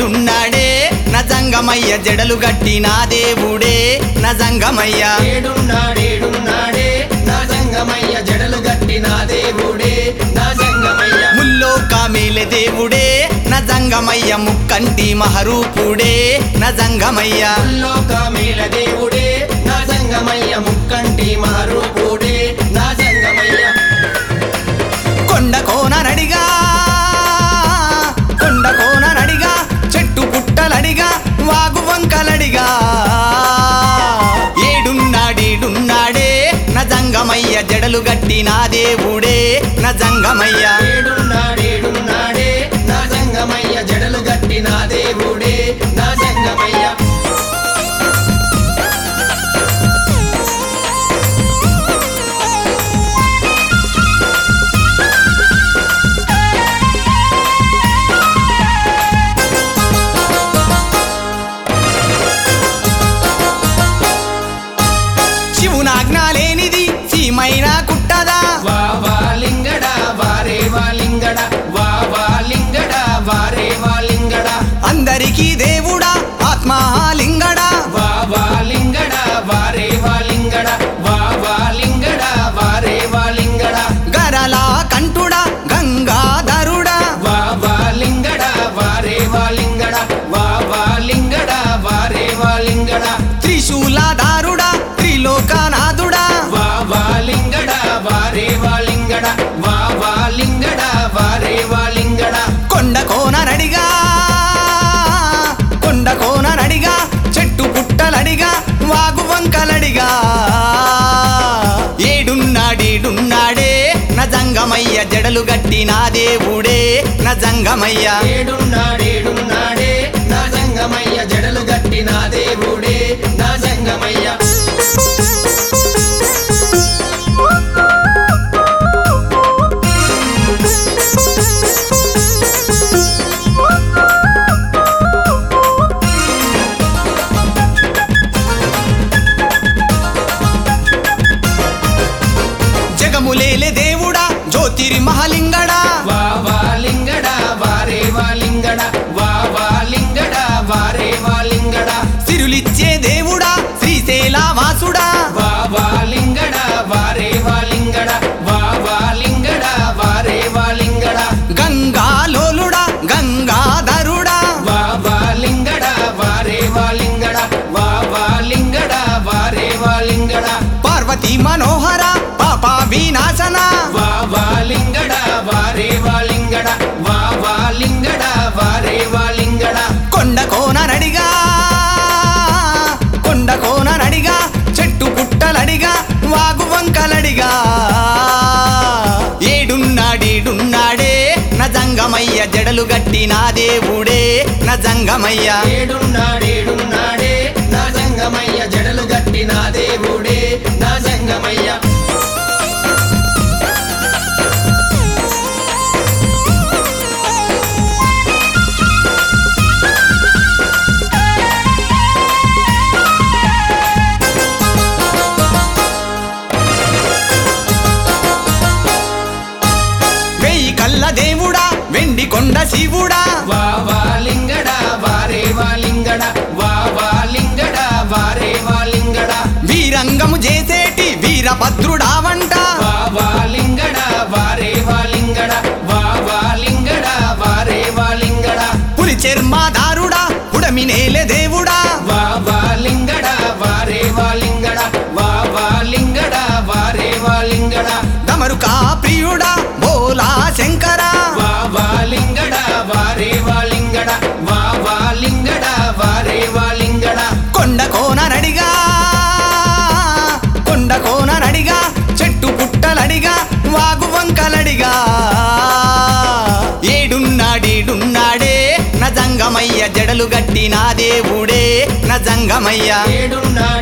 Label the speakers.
Speaker 1: ఏడున్నాడే నజంగమయ్య జడలు గట్టి నా దేవుడే నజంగమయ్య
Speaker 2: ఏడున్నాడేడున్నాడే నా జంగమయ్య జడలు గట్టి నా దేవుడే నా జంగమయ్య
Speaker 1: ముల్లోక మేలే దేవుడే నజంగమయ్య ముక్కంటి మహరూపుడే నజంగమయ్య
Speaker 2: లోక మేల దేవుడే నా జంగమయ్య ముక్కంటి మహరూపుడే నా జంగమయ్య
Speaker 1: కొండ కోన నడిగా కొండ కోన నడిగా చెట్టు పుట్టలడిగా వాగు వంకలడిగా ఏడున్నాడేడున్నాడే నజంగమయ్య జడలు గట్టి నా దేవుడే నజంగమయ్య
Speaker 2: ఏడున్నాడేడున్నాడే నా జంగమయ్య జడలు గట్టి నా దేవుడే నా జంగమయ్య
Speaker 1: శివునాజ్ఞ లేనిది సీమైన కుట్టదా
Speaker 2: వా వా లింగడ వారే వా లింగడ వా వా లింగడ వారే వా లింగడ
Speaker 1: అందరికీ దేవుడా ఆత్మలింగడా
Speaker 2: వా వా లింగడ వారే వా లింగడ వా వా లింగడ వారే వా లింగడ
Speaker 1: గరల కంఠుడా గంగాధరుడా
Speaker 2: వా వా లింగడ వారే వా లింగడ వా వా లింగడ వారే వా లింగడ
Speaker 1: త్రిశూలధారుడా త్రిలోకనాథుడా
Speaker 2: వా వా లింగడ వారే వా లింగడ వా వా లింగడ వారే వా లింగడ
Speaker 1: కొండ కోన నడిగా కొండ కోన నడిగా చెట్టు పుట్టలడిగా వాగు వంకలడిగా ఏడున్నాడేడున్నాడే నజంగమయ్య జడలు గట్టి నా దేవుడే నజంగమయ్య
Speaker 2: ఏడున్నాడేడున్నాడే నా జంగమయ్య జడలు గట్టి నా దేవుడే నా జంగమయ్య
Speaker 1: జగములేలే దేవుడా జ్యోతిరి మహలింగడా
Speaker 2: వా వా లింగడ వారే వా లింగడ వా వా లింగడ వారే వా లింగడ
Speaker 1: సిరులిచ్చే దేవుడా శ్రీశైల వాసుడా
Speaker 2: వా వా లింగడ వారే వా లింగడ వా వా లింగడ వారే వా లింగడ
Speaker 1: గంగాలోలుడా గంగాధరుడా
Speaker 2: వా వా లింగడ వారే వా లింగడ వా వా లింగడ వారే వా లింగడ
Speaker 1: పార్వతీ మనోహర పాప వినాశన
Speaker 2: వా వా లింగడ వారే వా లింగడ వా వా లింగడ వారే వా లింగడ
Speaker 1: కొండ కోన నడిగా కొండ కోన నడిగా చెట్టు పుట్టలడిగా వాగు వంకలడిగా ఏడున్నాడేడున్నాడే నజంగమయ్య జడలు గట్టి నా దేవుడే నజంగమయ్య
Speaker 2: ఏడున్నాడేడున్నాడే నా జంగమయ్య జడలు గట్టి నా దేవుడే నా జంగమయ్య
Speaker 1: వెయ్యి కళ్ళ దేవుడా వెండి కొండ శివుడా
Speaker 2: వా వా లింగడ వారే వా లింగడ వా వా లింగడ వారే వా లింగడ
Speaker 1: వీరంగము చేసేటి వీరభద్రుడా వంట
Speaker 2: వా వా లింగడ వారే వా లింగడ వా వా లింగడ వారే వా లింగడ
Speaker 1: పులి చర్మాదారుడా పుడమి నేలే దేవుడా
Speaker 2: వా వా లింగడ వారే వా లింగడ వా వా లింగడ వారే వా లింగడ
Speaker 1: డమరుకా ప్రియుడా బోలా శంకర
Speaker 2: వా వా లింగడ వారే వా లింగడ వా వా లింగడ వారే వా లింగడ
Speaker 1: కొండ కోన నడిగా కొండ కోన నడిగా చెట్టు పుట్టలడిగా వాగు వంకలడిగా ఏడున్నాడేడున్నాడే నజంగమయ్య జడలు గట్టి నా దేవుడే నజంగమయ్య
Speaker 2: ఏడున్నాడు